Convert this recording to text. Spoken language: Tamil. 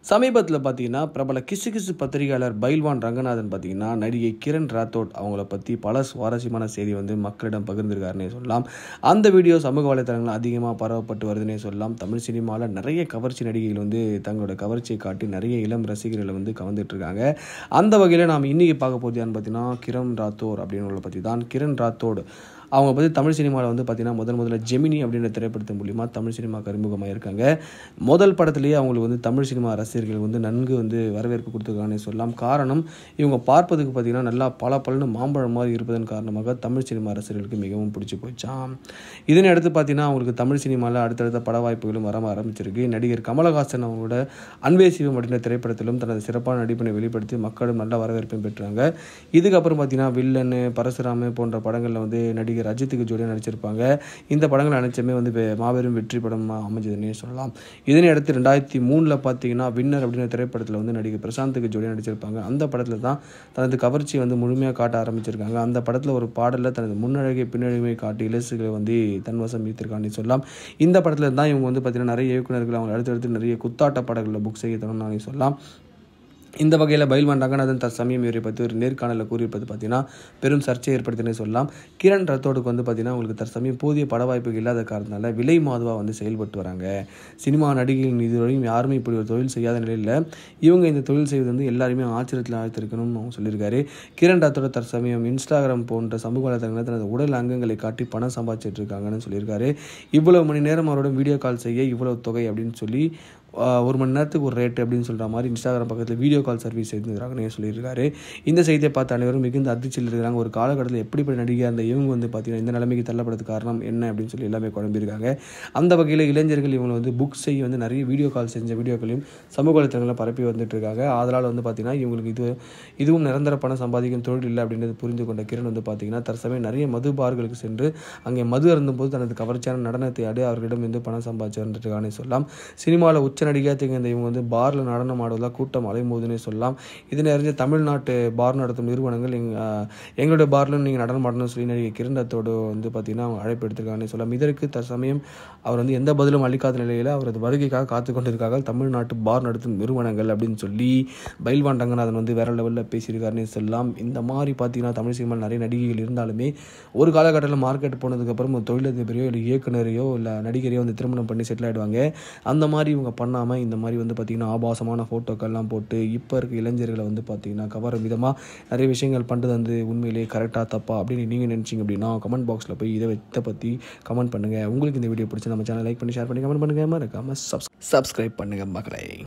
சமீபத்தில் பார்த்தீங்கன்னா பிரபல கிசு கிசு பத்திரிகையாளர் பைல்வான் ரங்கநாதன் பார்த்தீங்கன்னா நடிகை கிரண் ராத்தோட் அவங்கள பற்றி பல சுவாரஸ்யமான செய்தி வந்து மக்களிடம் பகிர்ந்திருக்காருன்னே சொல்லலாம் அந்த வீடியோ சமூக வலைத்தளங்களில் அதிகமாக பரவப்பட்டு வருதுன்னே சொல்லலாம் தமிழ் சினிமாவில் நிறைய கவர்ச்சி நடிகைகள் வந்து தங்களோட கவர்ச்சியை காட்டி நிறைய இளம் ரசிகர்களை வந்து கவர்ந்துட்டு இருக்காங்க அந்த வகையில் நாம் இன்னைக்கு பார்க்க போது யாருன்னு பார்த்தீங்கன்னா கிரண் ராத்தோர் அப்படின்றவங்களை பற்றி தான் கிரண் ராத்தோடு அவங்க பற்றி தமிழ் சினிமாவில் வந்து பார்த்தீங்கன்னா முதல் முதல்ல ஜெமினி அப்படின்ற திரைப்படத்தின் மூலிமா தமிழ் சினிமாவுக்கு அறிமுகமாக இருக்காங்க முதல் படத்துலேயே அவங்களுக்கு வந்து தமிழ் சினிமா ரசிகர்கள் வந்து நன்கு வந்து வரவேற்பு கொடுத்துருக்காங்கன்னு சொல்லலாம் காரணம் இவங்க பார்ப்பதுக்கு பார்த்தீங்கன்னா நல்லா பல பலன்னு மாம்பழம் மாதிரி இருப்பதன் காரணமாக தமிழ் சினிமா ரசிகர்களுக்கு மிகவும் பிடிச்சி போச்சாம் இதனை அடுத்து பார்த்தீங்கன்னா அவங்களுக்கு தமிழ் சினிமாவில் அடுத்தடுத்த பட வாய்ப்புகளும் வர ஆரம்பிச்சிருக்கு நடிகர் கமலஹாசன் அவங்களோட அன்பே சிவம் அப்படின்ற திரைப்படத்திலும் தனது சிறப்பான நடிப்பினை வெளிப்படுத்தி மக்களும் நல்ல வரவேற்பையும் பெற்றாங்க இதுக்கப்புறம் பார்த்தீங்கன்னா வில்லன் பரசுராம போன்ற படங்களில் வந்து நடிகர் அஜித்துக்கு ஜோடியாக நடிச்சிருப்பாங்க இந்த படங்கள் அனைத்துமே வந்து வெ- மாபெரும் வெற்றி படமாக அமைஞ்சதுன்னே சொல்லலாம் இதனை அடுத்து ரெண்டாயிரத்தி மூணில் பார்த்தீங்கன்னா வின்னர் அப்படின்ற திரைப்படத்தில் வந்து நடிகர் பிரசாந்துக்கு ஜோடியாக நடிச்சிருப்பாங்க அந்த படத்தில் தான் தனது கவர்ச்சியை வந்து முழுமையாக காட்ட ஆரம்பிச்சிருக்காங்க அந்த படத்தில் ஒரு பாடலில் தனது முன்னழகை பின்னழகை காட்டி இலசுகளை வந்து தன்வசம் ஈர்த்திருக்கான்னு சொல்லலாம் இந்த படத்தில் தான் இவங்க வந்து பார்த்தீங்கன்னா நிறைய இயக்குனர்கள் அவங்க அடுத்தடுத்து நிறைய குத்தாட்ட படங்களில் புக் செய்ய தரணும்னு சொல்லலாம் இந்த வகையில் பயில்வான் ரங்கநாதன் தற்சமயம் இவரை பற்றி ஒரு நேர்காணலில் கூறியிருப்பது பார்த்தீங்கன்னா பெரும் சர்ச்சையை ஏற்படுத்தினே சொல்லலாம் கிரண் ரத்தோடுக்கு வந்து பார்த்தீங்கன்னா உங்களுக்கு தற்சமயம் போதிய பட வாய்ப்புகள் இல்லாத காரணத்தால் விலை மாதுவாக வந்து செயல்பட்டு வராங்க சினிமா நடிகைகள் இதுவரையும் யாருமே இப்படி ஒரு தொழில் செய்யாத நிலையில் இவங்க இந்த தொழில் செய்வது வந்து எல்லாருமே ஆச்சரியத்தில் ஆழ்த்திருக்கணும்னு அவங்க சொல்லியிருக்காரு கிரண் ரத்தோட தற்சமயம் இன்ஸ்டாகிராம் போன்ற சமூக வலைதளங்களில் தனது உடல் அங்கங்களை காட்டி பணம் சம்பாதிச்சிட்டு இருக்காங்கன்னு சொல்லியிருக்காரு இவ்வளவு மணி நேரம் அவரோட வீடியோ கால் செய்ய இவ்வளவு தொகை அப்படின்னு சொல்லி ஆஹ் ஒரு மணி நேரத்துக்கு ஒரு ரேட் அப்படின்னு சொல்கிற மாதிரி இன்ஸ்டாகிராம் பக்கத்தில் வீடியோ கால் சர்வீஸ் இருந்துருக்காங்கன்னு சொல்லியிருக்காரு இந்த செய்தியை பார்த்த அனைவரும் மிகுந்த அதிர்ச்சியில் இருக்கிறாங்க ஒரு காலகட்டத்தில் எப்படிப்பட்ட நடிகை அந்த இவங்க வந்து பார்த்தீங்கன்னா இந்த நிலைமைக்கு தள்ளப்படுறது காரணம் என்ன அப்படின்னு சொல்லி எல்லாமே குழம்பியிருக்காங்க அந்த வகையில் இளைஞர்கள் இவங்களை வந்து புக் செய்ய வந்து நிறைய வீடியோ கால் செஞ்ச வீடியோக்களையும் சமூக வலைத்தளங்களில் பரப்பி வந்துட்டு இருக்காங்க அதனால் வந்து பார்த்தீங்கன்னா இவங்களுக்கு இது இதுவும் நிரந்தர பணம் சம்பாதிக்கும் தொழில் இல்லை அப்படின்றது புரிந்து கொண்ட கிரண் வந்து பார்த்தீங்கன்னா தற்சமயம் நிறைய மது பார்களுக்கு சென்று அங்கே மது அருந்தும்போது தனது கவர்ச்சியான நடனத்தை ஆடி அவர்களிடம் இருந்து பணம் சம்பாதிச்சு வந்துட்டுருக்கானே சொல்லலாம் சினிமாவில் உச்ச நடிகையாக திகழ்ந்த இவங்க வந்து பாரில் நடனம் ஆடுவதாக கூட்டம் அலைமோதுன்னே சொல்லலாம் இதனை அறிஞ்ச தமிழ்நாட்டு பார் நடத்தும் நிறுவனங்கள் எங் ஆஹ் எங்களுடைய பாரிலும் நீங்கள் நடனம் ஆடணும்னு சொல்லி நடிகை கிரண்டத்தோடு வந்து பார்த்தீங்கன்னா அவங்க அழைப்பு எடுத்திருக்காங்கன்னு சொல்லலாம் இதற்கு தற்சமயம் அவர் வந்து எந்த பதிலும் அளிக்காத நிலையில் அவரது வருகைக்காக காத்து கொண்டிருக்காங்க தமிழ்நாட்டு பார் நடத்தும் நிறுவனங்கள் அப்படின்னு சொல்லி பயில்வான் ரங்கநாதன் வந்து வேற லெவலில் பேசியிருக்காருன்னு சொல்லலாம் இந்த மாதிரி பார்த்தீங்கன்னா தமிழ் சினிமாவில் நிறைய நடிகைகள் இருந்தாலுமே ஒரு காலகட்டத்தில் மார்க்கெட் போனதுக்கப்புறம் ஒரு தொழிலதிபரையோ இல்லை இயக்குனரையோ இல்லை நடிகரையோ வந்து திருமணம் பண்ணி செட்டில் ஆகிடுவாங்க அந்த மாதிரி இவங்க பண்ணாமல் இந்த மாதிரி வந்து பார்த்திங்கன்னா ஆபாசமான ஃபோட்டோக்கள்லாம் போட்டு இப்போ இருக்க இளைஞர்களை வந்து பார்த்திங்கன்னா கவரும் விதமாக நிறைய விஷயங்கள் பண்ணுறது வந்து உண்மையிலேயே கரெக்டாக தப்பா அப்படின்னு நீங்கள் நினச்சிங்க அப்படின்னா கமெண்ட் பாக்ஸில் போய் இதை இதை பற்றி கமெண்ட் பண்ணுங்கள் உங்களுக்கு இந்த வீடியோ பிடிச்சி நம்ம சேனல் லைக் பண்ணி ஷேர் பண்ணி கமெண்ட் பண்ணுங்கள் மறக்காமல் சப்ஸ் சப்ஸ்கிரைப் பண்ணுங்கள் மக்களை